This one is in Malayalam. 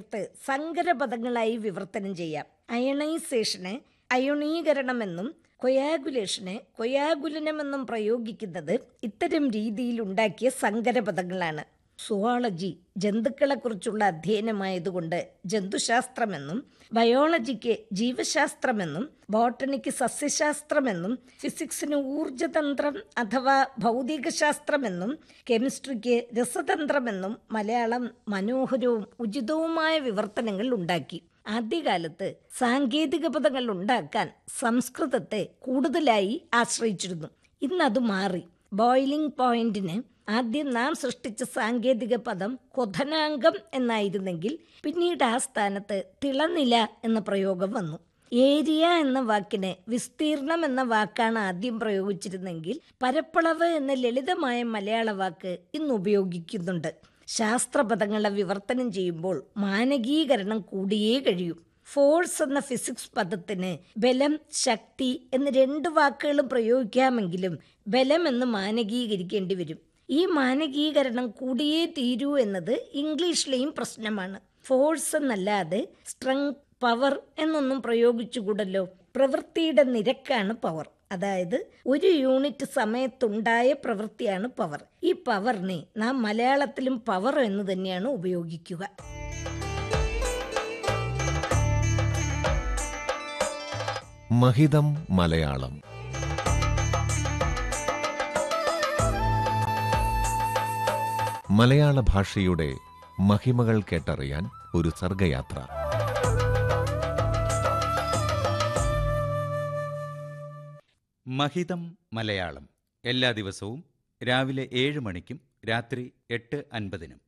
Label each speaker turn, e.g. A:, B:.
A: ചേർത്ത് സങ്കരപദങ്ങളായി വിവർത്തനം ചെയ്യാം അയണൈസേഷന് അയോണീകരണമെന്നും കൊയാഗുലേഷന് കൊയാഗുലനമെന്നും പ്രയോഗിക്കുന്നത് ഇത്തരം രീതിയിൽ ഉണ്ടാക്കിയ സങ്കരപദങ്ങളാണ് സുവോളജി ജന്തുക്കളെക്കുറിച്ചുള്ള അധ്യയനമായതുകൊണ്ട് ജന്തുശാസ്ത്രമെന്നും ബയോളജിക്ക് ജീവശാസ്ത്രമെന്നും ബോട്ടണിക്ക് സസ്യശാസ്ത്രമെന്നും ഫിസിക്സിന് ഊർജതന്ത്രം അഥവാ ഭൗതികശാസ്ത്രമെന്നും കെമിസ്ട്രിക്ക് രസതന്ത്രമെന്നും മലയാളം മനോഹരവും ഉചിതവുമായ വിവർത്തനങ്ങൾ ഉണ്ടാക്കി ആദ്യകാലത്ത് സാങ്കേതിക പദങ്ങൾ ഉണ്ടാക്കാൻ സംസ്കൃതത്തെ കൂടുതലായി ആശ്രയിച്ചിരുന്നു ഇന്നത് മാറി ബോയിലിംഗ് പോയിന്റിന് ആദ്യം നാം സൃഷ്ടിച്ച സാങ്കേതിക പദം കൊധനാംഗം എന്നായിരുന്നെങ്കിൽ പിന്നീട് ആ സ്ഥാനത്ത് തിളനില എന്ന പ്രയോഗം വന്നു ഏരിയ എന്ന വാക്കിന് വിസ്തീർണം എന്ന വാക്കാണ് ആദ്യം പ്രയോഗിച്ചിരുന്നെങ്കിൽ പരപ്പളവ് എന്ന ലളിതമായ മലയാള വാക്ക് ഇന്ന് ഉപയോഗിക്കുന്നുണ്ട് ശാസ്ത്രപദങ്ങളെ വിവർത്തനം ചെയ്യുമ്പോൾ മാനകീകരണം കൂടിയേ കഴിയൂ ഫോഴ്സ് എന്ന ഫിസിക്സ് പദത്തിന് ബലം ശക്തി എന്ന് രണ്ട് വാക്കുകളും പ്രയോഗിക്കാമെങ്കിലും ബലം എന്ന് മാനകീകരിക്കേണ്ടി വരും ഈ മാനകീകരണം കൂടിയേ തീരൂ എന്നത് ഇംഗ്ലീഷിലെയും പ്രശ്നമാണ് ഫോഴ്സ് എന്നല്ലാതെ സ്ട്രെങ് പവർ എന്നൊന്നും പ്രയോഗിച്ചുകൂടല്ലോ പ്രവൃത്തിയുടെ നിരക്കാണ് പവർ അതായത് ഒരു യൂണിറ്റ് സമയത്തുണ്ടായ പ്രവൃത്തിയാണ് പവർ ഈ പവറിനെ നാം മലയാളത്തിലും പവർ എന്ന് തന്നെയാണ് ഉപയോഗിക്കുക
B: മഹിതം മലയാളം മലയാള ഭാഷയുടെ മഹിമകൾ കേട്ടറിയാൻ ഒരു സർഗയാത്ര
C: മഹിതം മലയാളം എല്ലാ ദിവസവും രാവിലെ ഏഴ് മണിക്കും രാത്രി എട്ട് അൻപതിനും